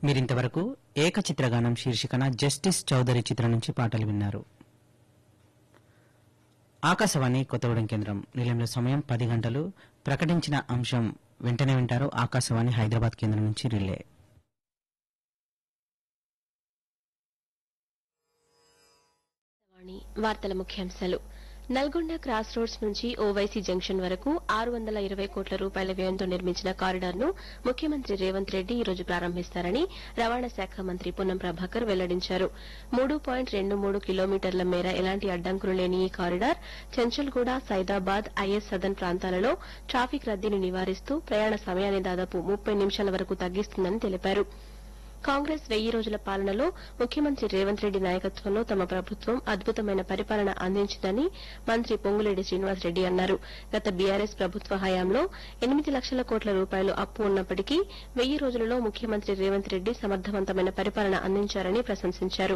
మీరింతవరకు ఏకచిత్రగానం శీర్షికన జస్టిస్ చౌదరి చిత్రం నుంచి పాటలు విన్నారు ఆకాశవాణి కొత్తగూడెం కేంద్రం నిలయంలో సమయం పది గంటలు ప్రకటించిన అంశం వెంటనే వింటారు ఆకాశవాణి హైదరాబాద్ కేంద్రం నుంచి రిలే వాణి వార్తల ముఖ్యాంశాలు నల్గొండ క్రాస్ రోడ్స్ నుంచి ఓవైసీ జంక్షన్ వరకు ఆరు వందల ఇరవై కోట్ల రూపాయల వ్యయంతో నిర్మించిన కారిడార్ ను ముఖ్యమంత్రి రేవంత్ రెడ్డి ఈ రోజు ప్రారంభిస్తారని రవాణా శాఖ మంత్రి పొన్నం ప్రభాకర్ వెల్లడించారు మూడు పాయింట్ రెండు మూడు కిలోమీటర్ల మేర ఎలాంటి అడ్డంకులు లేని ఈ కారిడార్ చెంచల్గూడ సైదాబాద్ ఐఎస్ సదన్ ప్రాంతాలలో ట్రాఫిక్ రద్దీని నివారిస్తూ ప్రయాణ సమయాన్ని దాదాపు ముప్పై నిమిషాల వరకు తగ్గిస్తుందని తెలిపారు కాంగ్రెస్ వెయ్యి రోజుల పాలనలో ముఖ్యమంత్రి రేవంత్ రెడ్డి నాయకత్వంలో తమ ప్రభుత్వం అద్భుతమైన పరిపాలన అందించిందని మంత్రి పొంగులేటి శ్రీనివాసరెడ్డి అన్నారు గత బీఆర్ఎస్ ప్రభుత్వ హయాంలో ఎనిమిది లక్షల కోట్ల రూపాయలు అప్పు ఉన్నప్పటికీ వెయ్యి రోజులలో ముఖ్యమంత్రి రేవంత్ రెడ్డి సమర్థవంతమైన పరిపాలన అందించారని ప్రశంసించారు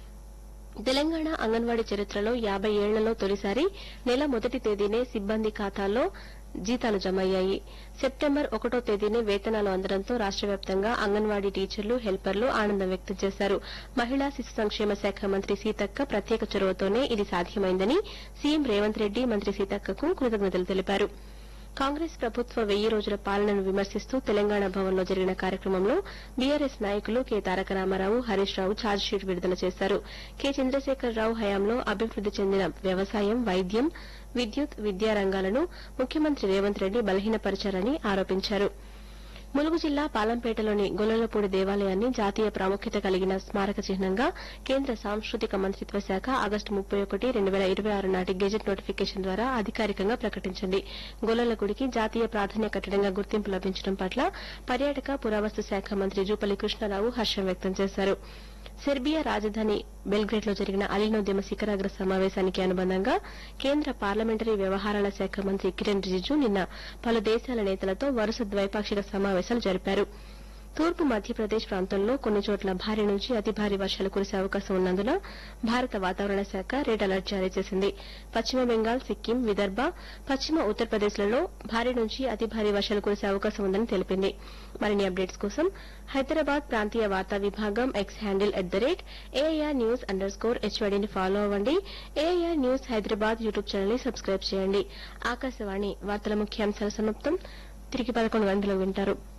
తెలంగాణ అంగన్వాడీ చరిత్రలో యాబై ఏళ్లలో తొలిసారి నెల మొదటి తేదీనే సిబ్బంది ఖాతాల్లో జీతాలు జమ అయ్యాయి సెప్టెంబర్ ఒకటో తేదీనే వేతనాలు అందడంతో రాష్ట వ్యాప్తంగా అంగన్వాడీ టీచర్లు హెల్పర్లు ఆనందం వ్యక్తం చేశారు మహిళా శిశు సంక్షేమ శాఖ మంత్రి సీతక్క ప్రత్యేక చొరవతోనే ఇది సాధ్యమైందని సీఎం రేవంత్ రెడ్డి మంత్రి సీతక్కకు కృతజ్ఞతలు తెలిపారు కాంగ్రెస్ ప్రభుత్వ వెయ్యి రోజుల పాలనను విమర్శిస్తూ తెలంగాణ భవన్లో జరిగిన కార్యక్రమంలో బీఆర్ఎస్ నాయకులు కె తారక రామారావు హరీష్ రావు ఛార్జ్షీట్ విడుదల చేశారు కె చంద్రశేఖరరావు హయాంలో అభివృద్ది చెందిన వ్యవసాయం వైద్యం విద్యుత్ విద్యా రంగాలను ముఖ్యమంత్రి రేవంత్ రెడ్డి బలహీనపరిచారని ఆరోపించారు ములుగు జిల్లా పాలంపేటలోని గొల్లలపూడి దేవాలయాన్ని జాతీయ ప్రాముఖ్యత కలిగిన స్మారక చిహ్నంగా కేంద్ర సాంస్కృతిక మంత్రిత్వ శాఖ ఆగస్టు ముప్పై ఒకటి రెండు వేల ఇరవై ఆరు నాటి గెజెట్ నోటిఫికేషన్ ద్వారా అధికారికంగా ప్రకటించింది గొల్లల గుడికి జాతీయ ప్రాధాన్య కట్టడంగా గుర్తింపు లభించడం పట్ల పర్యాటక పురావస్తు శాఖ మంత్రి జూపల్లి కృష్ణారావు హర్షం వ్యక్తం చేశారు సెర్బియా రాజధాని బెల్గ్రేడ్ లో జరిగిన అలీనోద్యమ శిఖరాగ్ర సమావేశానికి అనుబంధంగా కేంద్ర పార్లమెంటరీ వ్యవహారాల శాఖ మంత్రి కిరణ్ రిజిజు నిన్న పలు దేశాల నేతలతో వరుస ద్వైపాక్షిక సమావేశాలు జరిపారు తూర్పు మధ్యప్రదేశ్ ప్రాంతంలో కొన్ని చోట్ల భారీ నుంచి అతి భారీ వర్షాలు కురిసే అవకాశం ఉన్నందున భారత వాతావరణ శాఖ రెడ్ అలర్ట్ జారీ చేసింది పశ్చిమ బెంగాల్ సిక్కిం విదర్భ పశ్చిమ ఉత్తరప్రదేశ్లలో భారీ నుంచి అతి భారీ వర్షాలు కురిసే అవకాశం ఉందని తెలిపింది మరిన్ని అప్డేట్స్ కోసం హైదరాబాద్ ప్రాంతీయ వార్తా విభాగం X handle at the rate AIR news underscore స్కోర్ హెచ్వైడీని ఫాలో అవ్వండి AIR news Hyderabad YouTube channel ని సబ్స్క్రైబ్ చేయండి ఆకాశవాణి వార్తల ముఖ్యాంశాల సమాప్తం తిరిగి పదకొండు గంటలకు వింటారు